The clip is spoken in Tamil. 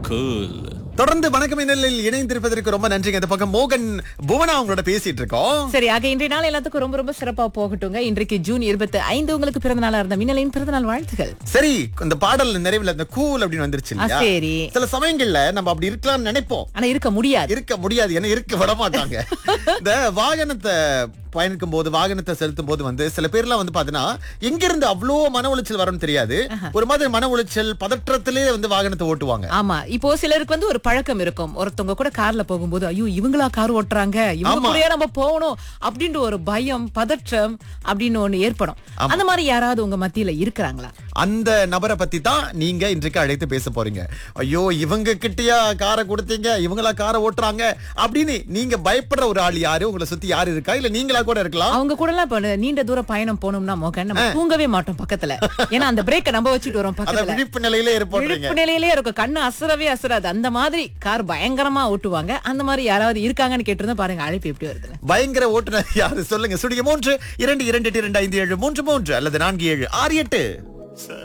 கூல் தொடர்ந்து வணக்கம் இன்னலில் இணைந்திருப்பதற்கு ரொம்ப நன்றிங்க இந்த பக்கம் மோகன் புவனா அவங்களோட பேசிட்டு இருக்கோம் சரி ஆக இன்றைய நாள் எல்லாத்துக்கும் ரொம்ப ரொம்ப சிறப்பா போகட்டுங்க இன்றைக்கு ஜூன் இருபத்தி ஐந்து உங்களுக்கு பிறந்த நாளா இருந்த மின்னலின் பிறந்த நாள் வாழ்த்துகள் சரி இந்த பாடல் நிறைவுல இந்த கூல் அப்படின்னு வந்துருச்சு ஆ, இல்லையா? சரி. சில சமயங்கள்ல நம்ம அப்படி இருக்கலாம்னு நினைப்போம் ஆனா இருக்க முடியாது இருக்க முடியாது ஏன்னா இருக்க விட மாட்டாங்க இந்த வாகனத்தை பயணிக்கும் போது வாகனத்தை செலுத்தும் போது வந்து சில பேர்லாம் வந்து பாத்தீங்கன்னா எங்க இருந்து அவ்வளோ மன உளைச்சல் வரும்னு தெரியாது ஒரு மாதிரி மன உளைச்சல் பதற்றத்திலே வந்து வாகனத்தை ஓட்டுவாங்க ஆமா இப்போ சிலருக்கு வந்து ஒரு பழக்கம் இருக்கும் ஒருத்தவங்க கூட கார்ல போகும்போது ஐயோ இவங்களா கார் ஓட்டுறாங்க இவங்க ஆமா. கூடயே நம்ம போகணும் அப்படின்ற ஒரு பயம் பதற்றம் அப்படின்னு ஒண்ணு ஏற்படும் அந்த மாதிரி யாராவது உங்க மத்தியில இருக்கிறாங்களா அந்த நபரை பத்தி தான் நீங்க இன்றைக்கு அழைத்து பேச போறீங்க ஐயோ இவங்க கிட்டயா காரை கொடுத்தீங்க இவங்களா காரை ஓட்டுறாங்க அப்படின்னு நீங்க பயப்படுற ஒரு ஆள் யாரு உங்களை சுத்தி யாரு இருக்கா இல்ல நீங்களா கூட இருக்கலாம் அவங்க கூட எல்லாம் இப்ப நீண்ட தூர பயணம் போனோம்னா மோகன் நம்ம தூங்கவே மாட்டோம் பக்கத்துல ஏன்னா அந்த பிரேக்கை நம்ம வச்சுட்டு வரோம் அத பக்கத்துல விழிப்பு நிலையிலே இருப்போம் விழிப்பு நிலையிலே இருக்கும் கண்ணு அசரவே அசராது அந்த மாதிரி கார் பயங்கரமா ஓட்டுவாங்க அந்த மாதிரி யாராவது இருக்காங்கன்னு கேட்டிருந்தா பாருங்க அழைப்பு எப்படி வருது பயங்கர ஓட்டுநர் யாரு சொல்லுங்க சுடிய மூன்று இரண்டு இரண்டு எட்டு இரண்டு ஐந்து ஏழு மூன்று மூன்று அல்லது நான்கு ஏழு ஆறு எட்டு